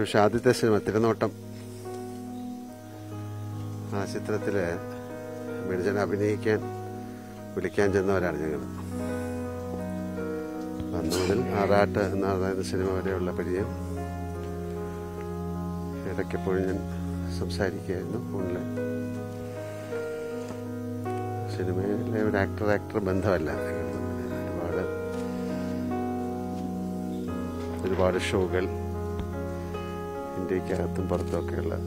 പക്ഷെ ആദ്യത്തെ സിനിമ തിരുനോട്ടം ആ ചിത്രത്തില് മെഡിജൻ അഭിനയിക്കാൻ വിളിക്കാൻ ചെന്നവരാണ് ഞങ്ങൾ അന്ന് മുതൽ ആറാട്ട് എന്ന് പറയുന്ന സിനിമ വരെയുള്ള പരിചയം ഇടയ്ക്കെപ്പോഴും ഞാൻ സംസാരിക്കുകയായിരുന്നു ഫോണിൽ സിനിമയിലെ ഒരു ആക്ടർ ആക്ടർ ബന്ധമല്ല ഞങ്ങൾ തമ്മിൽ. ഒരുപാട് ഒരുപാട് ഷോകൾ ഇന്ത്യക്കകത്തും പുറത്തുമൊക്കെയുള്ള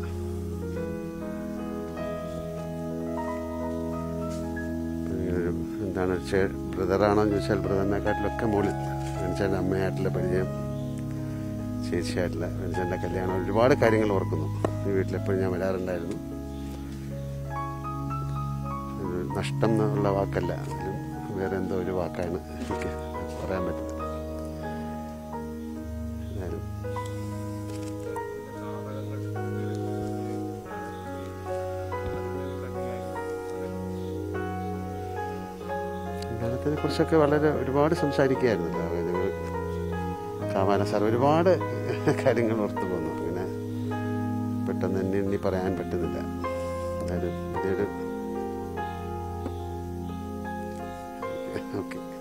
ഒരു എന്താണ് ചേ ബ്രദറാണോ എന്ന് ചോദിച്ചാൽ ബ്രദറിനെക്കാട്ടിലൊക്കെ മുകളിൽ വെഞ്ചാൻ്റെ അമ്മയായിട്ടുള്ള പരിചയം ചേച്ചിയായിട്ടുള്ള വെഞ്ചാൻ്റെ കല്യാണം ഒരുപാട് കാര്യങ്ങൾ ഓർക്കുന്നു ഈ വീട്ടിലെപ്പോഴും ഞാൻ വരാറുണ്ടായിരുന്നു ഒരു നഷ്ടം എന്നുള്ള വാക്കല്ല അതിലും വേറെ എന്തോ ഒരു വാക്കാണ് എനിക്ക് പറയാൻ പറ്റുന്നത് എന്തായാലും ഗാനത്തിനെ കുറിച്ചൊക്കെ വളരെ ഒരുപാട് സംസാരിക്കുകയായിരുന്നു അതായത് കാമാന സാർ ഒരുപാട് കാര്യങ്ങൾ ഓർത്തു പോന്നു പിന്നെ പെട്ടെന്ന് എന്നെ എണ്ണി പറയാൻ പറ്റുന്നില്ല അതായത് വലിയൊരു ഓക്കെ